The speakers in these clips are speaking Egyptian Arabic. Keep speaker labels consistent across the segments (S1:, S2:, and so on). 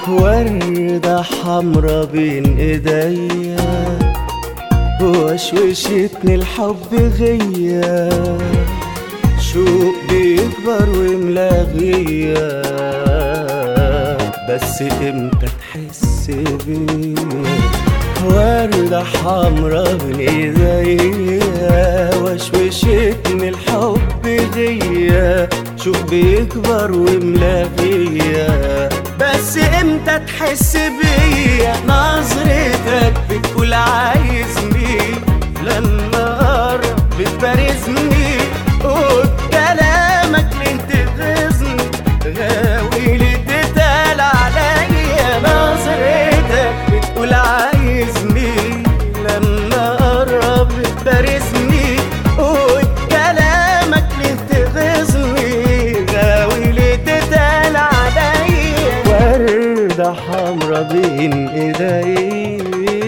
S1: وردة حمرا بين ايديا وشوشتني الحب غيا شوق بيكبر وملاغيا بس امتى تحس بيا وردة حمرا بين ايديا وشوشتني الحب غيا شوق بيكبر وملاغيا بس امتى تحس بيا نظرتك بتقول عايزني لما قرب بتبارزني قول كلامك ليه تغيظني غاوي ليه تتقال عليا نظرتك بتقول عايزني لما قرب بتبارزني قول كلامك ليه تغيظني غاوي ليه تتقال عليا وردة حمرا بين ايديا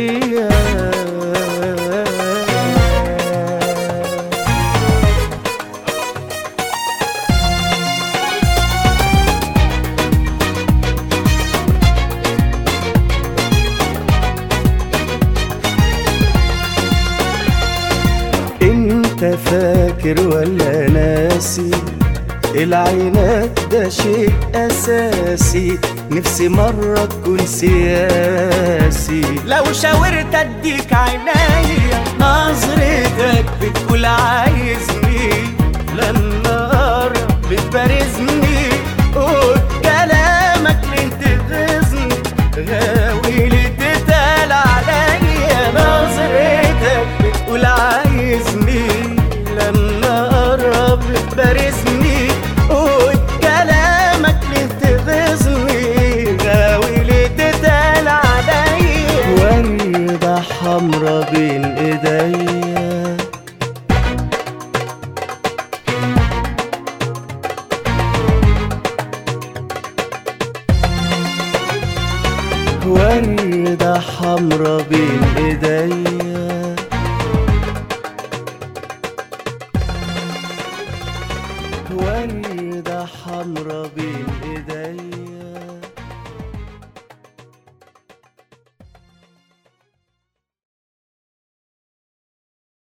S1: انت فاكر ولا ناسي العينات ده شيء اساسي نفسي مرة تكون سياسي لو شاورت اديك عينيا نظرتك بتقول عايزني لما قرب بتبارزني قول كلامك ليه تغيظني غاوي ليه تتقال عليا نظرتك بتقول عايزني لما قرب بتبارزني قول كلامك ليه تغيظني غاوي ليه تتقال عليا وردة حمرا بين ايديا وردة حمرا بين ايديا وردة حمرا بين ايديا